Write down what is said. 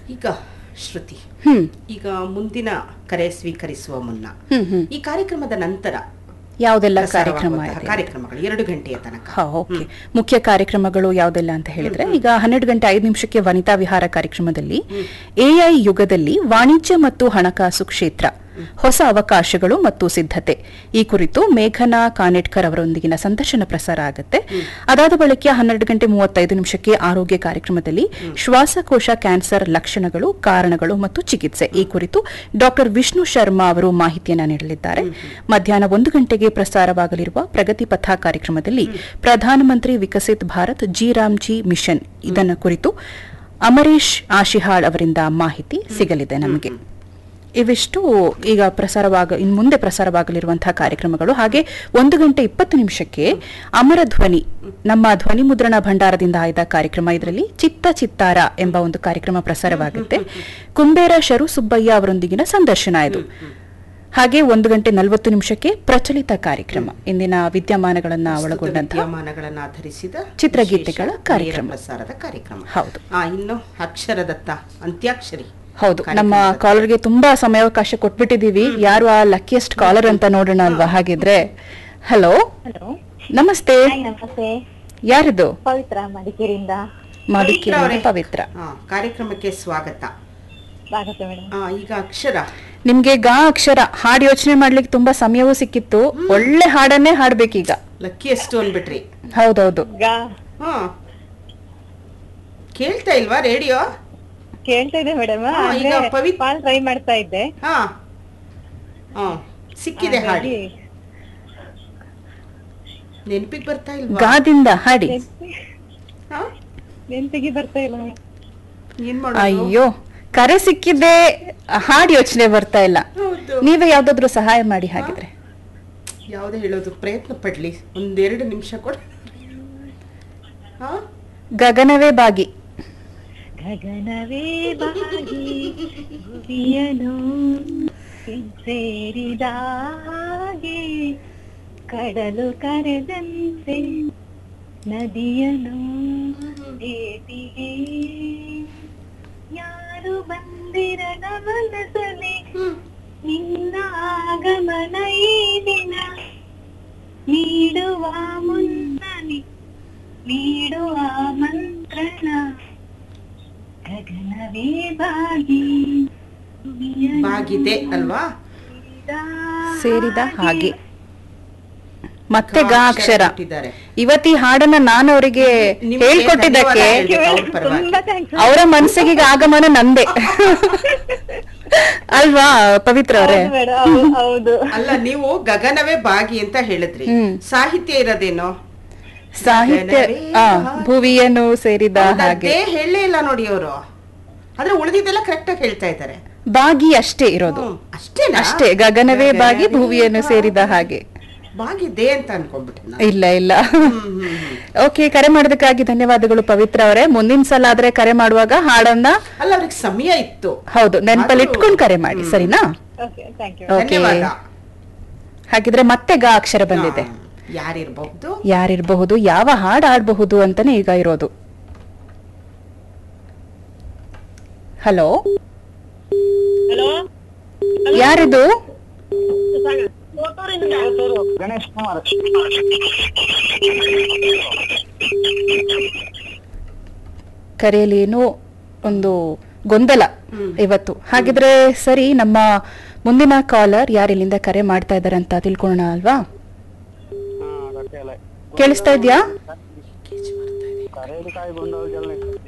ಈಗ ಶ್ರುತಿ ಹ್ಮ್ ಈಗ ಮುಂದಿನ ಕರೆ ಸ್ವೀಕರಿಸುವ ಮುನ್ನ ಹ್ಮ್ ಹ್ಮ್ ಈ ಕಾರ್ಯಕ್ರಮದ ನಂತರ ಯಾವುದೆಲ್ಲ ಕಾರ್ಯಕ್ರಮ ಪ್ರಸಾರವಾಗುವಂತಹ ಇದೆ ಕಾರ್ಯಕ್ರಮಗಳು ಎರಡು ಗಂಟೆಯ ತನಕ ಹಾ ಓಕೆ ಮುಖ್ಯ ಕಾರ್ಯಕ್ರಮಗಳು ಯಾವುದೆಲ್ಲ ಅಂತ ಹೇಳಿದ್ರೆ ಈಗ ಹನ್ನೆರಡು ಗಂಟೆ ಐದು ನಿಮಿಷಕ್ಕೆ ವನಿತಾ ವಿಹಾರ ಕಾರ್ಯಕ್ರಮದಲ್ಲಿ ಎಐ ಯುಗದಲ್ಲಿ ವಾಣಿಜ್ಯ ಮತ್ತು ಹಣಕಾಸು ಕ್ಷೇತ್ರ ಹೊಸ ಅವಕಾಶಗಳು ಮತ್ತು ಸಿದ್ಧತೆ ಈ ಕುರಿತು ಮೇಘನಾ ಕಾನೆಟ್ಕರ್ ಅವರೊಂದಿಗಿನ ಸಂದರ್ಶನ ಪ್ರಸಾರ ಆಗುತ್ತೆ ಅದಾದ ಬಳಿಕ ಹನ್ನೆರಡು ಗಂಟೆ ಮೂವತ್ತೈದು ನಿಮಿಷಕ್ಕೆ ಆರೋಗ್ಯ ಕಾರ್ಯಕ್ರಮದಲ್ಲಿ ಶ್ವಾಸಕೋಶ ಕ್ಯಾನ್ಸರ್ ಲಕ್ಷಣಗಳು ಕಾರಣಗಳು ಮತ್ತು ಚಿಕಿತ್ಸೆ ಈ ಕುರಿತು ಡಾಕ್ಟರ್ ವಿಷ್ಣು ಶರ್ಮಾ ಅವರು ಮಾಹಿತಿಯನ್ನ ನೀಡಲಿದ್ದಾರೆ ಮಧ್ಯಾಹ್ನ ಒಂದು ಗಂಟೆಗೆ ಪ್ರಸಾರವಾಗಲಿರುವ ಪ್ರಗತಿ ಪಥ ಕಾರ್ಯಕ್ರಮದಲ್ಲಿ ಪ್ರಧಾನಮಂತ್ರಿ Viksit Bharat G RAM G mission ಇದನ್ನ ಕುರಿತು ಅಮರೀಶ್ ಆಶಿಹಾಳ್ ಅವರಿಂದ ಮಾಹಿತಿ ಸಿಗಲಿದೆ ನಮಗೆ ಇವಿಷ್ಟು ಈಗ ಪ್ರಸಾರವಾಗ ಇನ್ನು ಮುಂದೆ ಪ್ರಸಾರವಾಗಲಿರುವಂತಹ ಕಾರ್ಯಕ್ರಮಗಳು ಹಾಗೆ ಒಂದು ಗಂಟೆ ಇಪ್ಪತ್ತು ನಿಮಿಷಕ್ಕೆ ಅಮರ ಧ್ವನಿ ನಮ್ಮ ಧ್ವನಿ ಮುದ್ರಣ ಭಂಡಾರದಿಂದ ಆಯ್ದ ಕಾರ್ಯಕ್ರಮ ಇದರಲ್ಲಿ ಚಿತ್ತ ಚಿತ್ತಾರ ಎಂಬ ಒಂದು ಕಾರ್ಯಕ್ರಮ ಪ್ರಸಾರವಾಗುತ್ತೆ ಕುಂಬೇರ ಶರು ಸುಬ್ಬಯ್ಯ ಅವರೊಂದಿಗಿನ ಸಂದರ್ಶನ ಇದು ಹಾಗೆ ಒಂದು ಗಂಟೆ ನಲವತ್ತು ನಿಮಿಷಕ್ಕೆ ಪ್ರಚಲಿತ ಕಾರ್ಯಕ್ರಮ ಇಂದಿನ ವಿದ್ಯಮಾನಗಳನ್ನ ಒಳಗೊಂಡಂತಹ ವಿದ್ಯಮಾನಗಳನ್ನ ಆಧರಿಸಿದ ಚಿತ್ರಗೀತೆಗಳ ವಿಶೇಷ ಕಾರ್ಯಕ್ರಮ. ನೇರ ಪ್ರಸಾರದ ಕಾರ್ಯಕ್ರಮ ಹೌದು. ಆ ಇನ್ನು ಅಕ್ಷರದತ್ತ ಅಂತ್ಯಾಕ್ಷರಿ ಹೌದು ಕಾರ್ಯಕ್ರಮದ- ನಮ್ಮ ಕಾಲರ್ಗೆ ತುಂಬಾ ಸಮಯಾವಕಾಶ ಕೊಟ್ಬಿಟ್ಟಿದೀವಿ ಯಾರು ಆ ಲಕ್ಕಿಯೆಸ್ಟ್ ಕಾಲರ್ ಅಂತ ನೋಡೋಣ ಅಲ್ವಾ ಹಾಗಿದ್ರೆ ಹಲೋ ಹಲೋ ನಮಸ್ತೆ ಹಾಯ್ ನಮಸ್ತೆ ಯಾರಿದು ಪವಿತ್ರ ಮಡಿಕೇರಿಯಿಂದ ಮಾಡಿಕೆ ಪವಿತ್ರ ಅವರೇ. ಪವಿತ್ರ ಆ, ಕಾರ್ಯಕ್ರಮಕ್ಕೆ ಸ್ವಾಗತ ಸ್ವಾಗತ ಮೇಡಮ್ ಆ, ಈಗ ಅಕ್ಷರ ನಿಮ್ಗೆ ಗಾ ಅಕ್ಷರ ಹಾಡು ಯೋಚನೆ ಮಾಡ್ಲಿಕ್ಕೆ ತುಂಬಾ ಸಮಯವೂ ಸಿಕ್ಕಿತ್ತು ಒಳ್ಳೆ ಹಾಡನ್ನೇ ಹಾಡ್ಬೇಕೀಗ ಲಕ್ಕಿ ಎಷ್ಟು ಅನ್ಬಿಟ್ರಿ ಹೌದೌದು ಗಾ ಹಾ ಕೇಳ್ತಾ ಇಲ್ವಾ ರೇಡಿಯೋ ಕೇಳ್ತಾ ಇದೆ ಮೇಡಮ್ ಹಾ, ಈಗ ಪವಿ- ಕಾಲ್ ಟ್ರೈ ಮಾಡ್ತಾ ಇದ್ದೆ ಹಾ ಹಾ ಸಿಕ್ಕಿದೆ ಹಾಡಿ ಹಾಗಾಗಿ ನೆನಪಿಗೆ ಬರ್ತಾ ಇಲ್ವಾ ಗಾದಿಂದ ಹಾಡಿ ನೆನ್ಪಿ- ಹಾ? ನೆನ್ಪಿಗೆ ಬರ್ತಾ ಇಲ್ಲ madam. ಏನ್ ಮಾಡೋದು ಅಯ್ಯೋ ಕರೆ ಸಿಕ್ಕಿದೆ ಹಾಡು ಯೋಚನೆ ಬರ್ತಾ ಇಲ್ಲ ಹೌದು ನೀವೇ ಯಾವ್ದಾದ್ರು ಸಹಾಯ ಮಾಡಿ ಹಾಗಿದ್ರೆ ಯಾವ್ದು ಹೇಳೋದು ಪ್ರಯತ್ನ ಪಡ್ಲಿ ಒಂದೆರಡು ನಿಮಿಷ ಕೊಡ ಹಾ ಗಗನವೇ ಬಾಗಿ ಗಗನವೇ ಬಾಗಿ ಭುವಿಯನು ಸೇರಿದ ಹಾಗೆ ಕಡಲು ಕರೆದಂತೆ ನದಿಯನು ಭೇಟಿಗೆ ಯಾರು ಬಂದಿರದ ಮನಸಲಿ ನಿನ್ನ ಆಗಮನ ಈ ದಿನ ನೀಡುವ ಮುನ್ನನಿ ನೀಡುವ ಮಂತ್ರಣ ಗಗನವೇ ಬಾಗಿ ಭುವಿಯನ್ನು ಬಾಗಿದೆ ಅಲ್ವಾ ಸೇರಿದ ಹಾಗೆ ಮತ್ತೆ ಗಾ ಅಕ್ಷರ ಕೊಟ್ಟಿದ್ದಾರೆ. ಇವತ್ತಿ ಹಾಡನ್ನ ನಾನು ಅವರಿಗೆ ನಿಮ್ಗೆ ಹೇಳ್ಕೊಟ್ಟಿದ್ದಕ್ಕೆ ಧನ್ಯವಾದ ಹೇಳ್ಬೇಕು ಅವ್ರ ಪರವಾಗಿ. ತುಂಬಾ ಥ್ಯಾಂಕ್ಸ್ ಅವರ ಮನಸ್ಸಿಗೆ ಈಗ ಆಗಮನ ನಂದೆ ಅಲ್ವಾ ಪವಿತ್ರ ಅವರೇ ಹೌದು ಅಲ್ಲ ನೀವು ಗಗನವೇ ಬಾಗಿ ಅಂತ ಹೇಳಿದ್ರಿ ಹ್ಮ್. ಸಾಹಿತ್ಯ ಇರೋದೇನೋ ಸಾಹಿತ್ಯ ಆ ಭುವಿಯನ್ನು ಸೇರಿದ ಹಾಗೆ ಅದೇ ಹೇಳಲೇ ಇಲ್ಲ ನೋಡಿ ಅವರು ಆದ್ರೆ ಉಳಿದಿದ್ದೆಲ್ಲ ಕರೆಕ್ಟ್ ಆಗಿ ಹೇಳ್ತಾ ಇದ್ದಾರೆ ಬಾಗಿ ಅಷ್ಟೇ ಇರೋದು ಹ್ಮ್. ಅಷ್ಟೇನಾ ಅಷ್ಟೇ ಗಗನವೇ ಬಾಗಿ ಭುವಿಯನ್ನು ಸೇರಿದ ಹಾಗೆ ಬಾಗಿದೆ ಅಂತ ಅನ್ಕೊಂಡ್ಬಿಟ್ಟೆ ನಾನು. ಇಲ್ಲ ಇಲ್ಲ ಹ್ಮ್, ಹ್ಮ್, ಹ್ಮ್. ಓಕೆ ಕರೆ ಮಾಡೋದಕ್ಕಾಗಿ ಧನ್ಯವಾದಗಳು ಪವಿತ್ರ ಅವರೇ ಮುಂದಿನ ಸಲ ಆದ್ರೆ ಕರೆ ಮಾಡುವಾಗ ಹಾಡನ್ನ ಅಲ್ಲ ಅವ್ರಿಗೆ ಸಮಯ ಇತ್ತು ಹೌದು ನೆನಪಲ್ಲಿ ಆದ್ರೂ- ಇಟ್ಕೊಂಡು ಕರೆ ಮಾಡಿ ಸರಿನಾ ಓಕೆ ಥ್ಯಾಂಕ್ ಯು ಓಕೆ ಧನ್ಯವಾದ ಹಾಗಿದ್ರೆ ಮತ್ತೆ ಗ ಅಕ್ಷರ ಬಂದಿದೆ ಹಾ. ಯಾರಿರ್ಬಹುದು ಯಾರಿರಬಹುದು ಯಾವ ಹಾಡು ಆಡಬಹುದು ಅಂತಾನೆ ಈಗ ಇರೋದು ಹಲೋ ಹಲೋ ಯಾರಿದು ಗಣೇಶ್ ಕುಮಾರ್ ಕರೆಯಲ್ಲಿ ಏನೋ ಒಂದು ಗೊಂದಲ ಇವತ್ತು ಹಾಗಿದ್ರೆ ಸರಿ ನಮ್ಮ ಮುಂದಿನ ಕಾಲರ್ ಯಾರು ಇಲ್ಲಿಂದ ಕರೆ ಮಾಡ್ತಾ ಇದ್ದಾರೆ ಅಂತ ತಿಳ್ಕೊಳ್ಳೋಣ ಅಲ್ವಾ ಹಾ ಗೊತ್ತಿಲ್ಲ ಕೇಳಿಸ್ತಾ ಇದ್ಯಾ ಕರೇಲಿ ಕಾಯಿ ಬಂದವ್ರಿಗೆಲ್ಲ